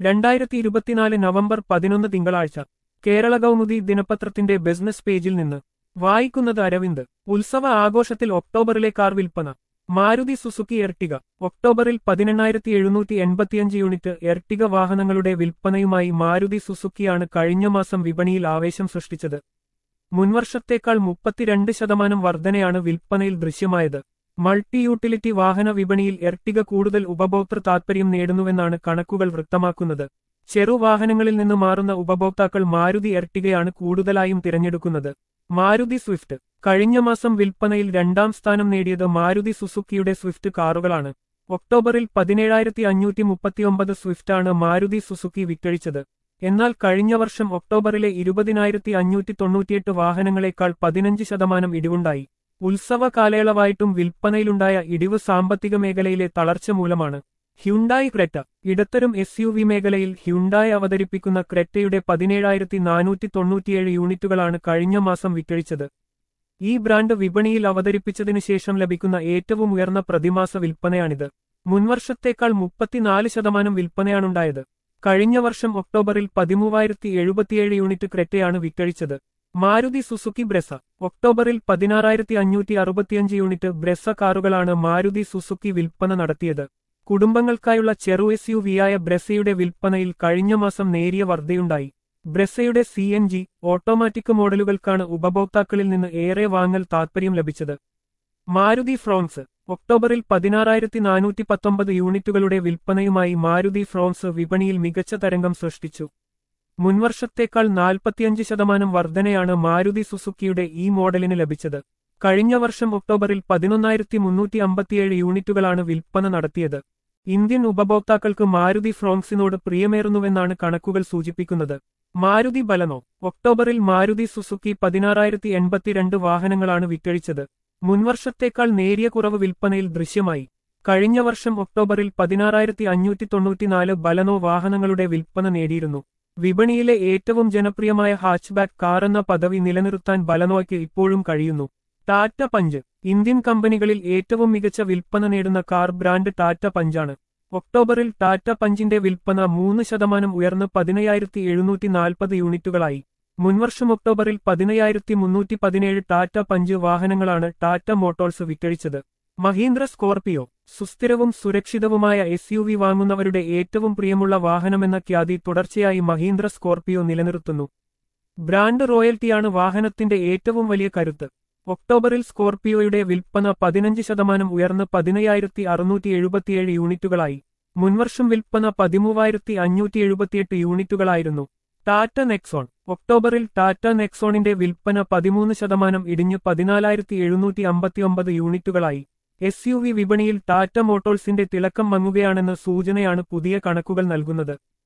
രണ്ടായിരത്തി ഇരുപത്തിനാല് നവംബർ പതിനൊന്ന് തിങ്കളാഴ്ച കേരള കൗമുദി ദിനപത്രത്തിന്റെ ബിസിനസ് പേജിൽ നിന്ന് വായിക്കുന്നത് അരവിന്ദ് ഉത്സവ ആഘോഷത്തിൽ ഒക്ടോബറിലെ കാർ വിൽപ്പന മാരുതി സുസുക്കി എർട്ടിക ഒക്ടോബറിൽ പതിനെണ്ണായിരത്തി എഴുന്നൂറ്റി എൺപത്തിയഞ്ച് യൂണിറ്റ് എർട്ടിക വാഹനങ്ങളുടെ വിൽപ്പനയുമായി മാരുതി സുസുക്കിയാണ് കഴിഞ്ഞ മാസം വിപണിയിൽ ആവേശം സൃഷ്ടിച്ചത് മുൻവർഷത്തേക്കാൾ മുപ്പത്തിരണ്ട് ശതമാനം വർധനയാണ് വിൽപ്പനയിൽ ദൃശ്യമായത് മൾട്ടി യൂട്ടിലിറ്റി വാഹന വിപണിയിൽ എർട്ടിക കൂടുതൽ ഉപഭോക്തൃ താൽപര്യം നേടുന്നുവെന്നാണ് കണക്കുകൾ വ്യക്തമാക്കുന്നത് ചെറുവാഹനങ്ങളിൽ നിന്ന് മാറുന്ന ഉപഭോക്താക്കൾ മാരുതി എർട്ടികയാണ് കൂടുതലായും തിരഞ്ഞെടുക്കുന്നത് മാരുതി സ്വിഫ്റ്റ് കഴിഞ്ഞ മാസം വിൽപ്പനയിൽ രണ്ടാം സ്ഥാനം നേടിയത് മാരുതി സുസുക്കിയുടെ സ്വിഫ്റ്റ് കാറുകളാണ് ഒക്ടോബറിൽ പതിനേഴായിരത്തി അഞ്ഞൂറ്റി മുപ്പത്തിയൊമ്പത് സ്വിഫ്റ്റാണ് മാരുതി സുസുക്കി വിറ്റഴിച്ചത് എന്നാൽ കഴിഞ്ഞ വർഷം ഒക്ടോബറിലെ ഇരുപതിനായിരത്തി അഞ്ഞൂറ്റി തൊണ്ണൂറ്റിയെട്ട് വാഹനങ്ങളെക്കാൾ പതിനഞ്ച് ശതമാനം ഇടിവുണ്ടായി ഉത്സവ കാലയളവായിട്ടും വിൽപ്പനയിലുണ്ടായ ഇടിവ് സാമ്പത്തിക മേഖലയിലെ തളർച്ച മൂലമാണ് ഹ്യുണ്ടായി ക്രെറ്റ ഇടത്തരം എസ് യു വി മേഖലയിൽ ഹ്യുണ്ടായി അവതരിപ്പിക്കുന്ന ക്രെറ്റയുടെ പതിനേഴായിരത്തി നാനൂറ്റി തൊണ്ണൂറ്റിയേഴ് യൂണിറ്റുകളാണ് കഴിഞ്ഞ മാസം വിറ്റഴിച്ചത് ഈ ബ്രാൻഡ് വിപണിയിൽ അവതരിപ്പിച്ചതിനു ശേഷം ലഭിക്കുന്ന ഏറ്റവും ഉയർന്ന പ്രതിമാസ വിൽപ്പനയാണിത് മുൻവർഷത്തേക്കാൾ മുപ്പത്തിനാല് ശതമാനം വിൽപ്പനയാണുണ്ടായത് കഴിഞ്ഞ വർഷം ഒക്ടോബറിൽ പതിമൂവായിരത്തി എഴുപത്തിയേഴ് യൂണിറ്റ് ക്രെറ്റയാണ് വിറ്റഴിച്ചത് മാരുതി സുസുക്കി ബ്രെസ ഒക്ടോബറിൽ പതിനാറായിരത്തി അഞ്ഞൂറ്റി അറുപത്തിയഞ്ച് യൂണിറ്റ് ബ്രെസ കാറുകളാണ് മാരുതി സുസുക്കി വിൽപ്പന നടത്തിയത് കുടുംബങ്ങൾക്കായുള്ള ചെറു എസ് യു വിയായ ബ്രെസയുടെ വിൽപ്പനയിൽ കഴിഞ്ഞ മാസം നേരിയ വർധയുണ്ടായി ബ്രെസയുടെ സി എൻ ജി ഓട്ടോമാറ്റിക് മോഡലുകൾക്കാണ് ഉപഭോക്താക്കളിൽ നിന്ന് ഏറെ വാങ്ങൽ താൽപര്യം ലഭിച്ചത് മാരുതി ഫ്രോൺസ് ഒക്ടോബറിൽ പതിനാറായിരത്തി നാനൂറ്റി പത്തൊമ്പത് യൂണിറ്റുകളുടെ വിൽപ്പനയുമായി മാരുതി ഫ്രോൺസ് വിപണിയിൽ മികച്ച തരംഗം സൃഷ്ടിച്ചു മുൻവർഷത്തേക്കാൾ നാൽപ്പത്തിയഞ്ച് ശതമാനം വർധനയാണ് മാരുതി സുസുക്കിയുടെ ഈ മോഡലിന് ലഭിച്ചത് കഴിഞ്ഞ വർഷം ഒക്ടോബറിൽ പതിനൊന്നായിരത്തി മുന്നൂറ്റി അമ്പത്തിയേഴ് യൂണിറ്റുകളാണ് വിൽപ്പന നടത്തിയത് ഇന്ത്യൻ ഉപഭോക്താക്കൾക്ക് മാരുതി ഫ്രോൺസിനോട് പ്രിയമേറുന്നുവെന്നാണ് കണക്കുകൾ സൂചിപ്പിക്കുന്നത് മാരുതി ബലനോ ഒക്ടോബറിൽ മാരുതി സുസുക്കി പതിനാറായിരത്തി എൺപത്തിരണ്ട് വാഹനങ്ങളാണ് വിറ്റഴിച്ചത് മുൻവർഷത്തേക്കാൾ നേരിയ കുറവ് വിൽപ്പനയിൽ ദൃശ്യമായി കഴിഞ്ഞ വർഷം ഒക്ടോബറിൽ പതിനാറായിരത്തി അഞ്ഞൂറ്റി തൊണ്ണൂറ്റിനാല് ബലനോ വാഹനങ്ങളുടെ വിൽപ്പന നേടിയിരുന്നു വിപണിയിലെ ഏറ്റവും ജനപ്രിയമായ ഹാച്ച്ബാക്ക് കാർ എന്ന പദവി നിലനിർത്താൻ ബലനോയ്ക്ക് ഇപ്പോഴും കഴിയുന്നു ടാറ്റ പഞ്ച് ഇന്ത്യൻ കമ്പനികളിൽ ഏറ്റവും മികച്ച വിൽപ്പന നേടുന്ന കാർ ബ്രാൻഡ് ടാറ്റ പഞ്ചാണ് ഒക്ടോബറിൽ ടാറ്റ പഞ്ചിന്റെ വിൽപ്പന മൂന്ന് ശതമാനം ഉയർന്ന് പതിനയ്യായിരത്തി എഴുന്നൂറ്റി നാൽപ്പത് യൂണിറ്റുകളായി മുൻവർഷം ഒക്ടോബറിൽ പതിനയ്യായിരത്തി മുന്നൂറ്റി പതിനേഴ് ടാറ്റ പഞ്ച് വാഹനങ്ങളാണ് ടാറ്റ മോട്ടോഴ്സ് വിറ്റഴിച്ചത് മഹീന്ദ്ര സ്കോർപിയോ സുസ്ഥിരവും സുരക്ഷിതവുമായ എസ് യു വി വാങ്ങുന്നവരുടെ ഏറ്റവും പ്രിയമുള്ള വാഹനമെന്ന ഖ്യാതി തുടർച്ചയായി മഹീന്ദ്ര സ്കോർപിയോ നിലനിർത്തുന്നു ബ്രാൻഡ് റോയൽറ്റിയാണ് വാഹനത്തിന്റെ ഏറ്റവും വലിയ കരുത്ത് ഒക്ടോബറിൽ സ്കോർപിയോയുടെ വിൽപ്പന പതിനഞ്ച് ശതമാനം ഉയർന്ന് പതിനയ്യായിരത്തി അറുന്നൂറ്റി എഴുപത്തിയേഴ് യൂണിറ്റുകളായി മുൻവർഷം വിൽപ്പന പതിമൂവായിരത്തി അഞ്ഞൂറ്റി എഴുപത്തിയെട്ട് യൂണിറ്റുകളായിരുന്നു ടാറ്റ നെക്സോൺ ഒക്ടോബറിൽ ടാറ്റ നെക്സോണിന്റെ വിൽപ്പന പതിമൂന്ന് ശതമാനം ഇടിഞ്ഞ് പതിനാലായിരത്തി എഴുന്നൂറ്റി അമ്പത്തിയൊമ്പത് യൂണിറ്റുകളായി എസ് യു വി വിപണിയിൽ ടാറ്റ മോട്ടോഴ്സിന്റെ തിളക്കം മങ്ങുകയാണെന്ന സൂചനയാണ് പുതിയ കണക്കുകൾ നൽകുന്നത്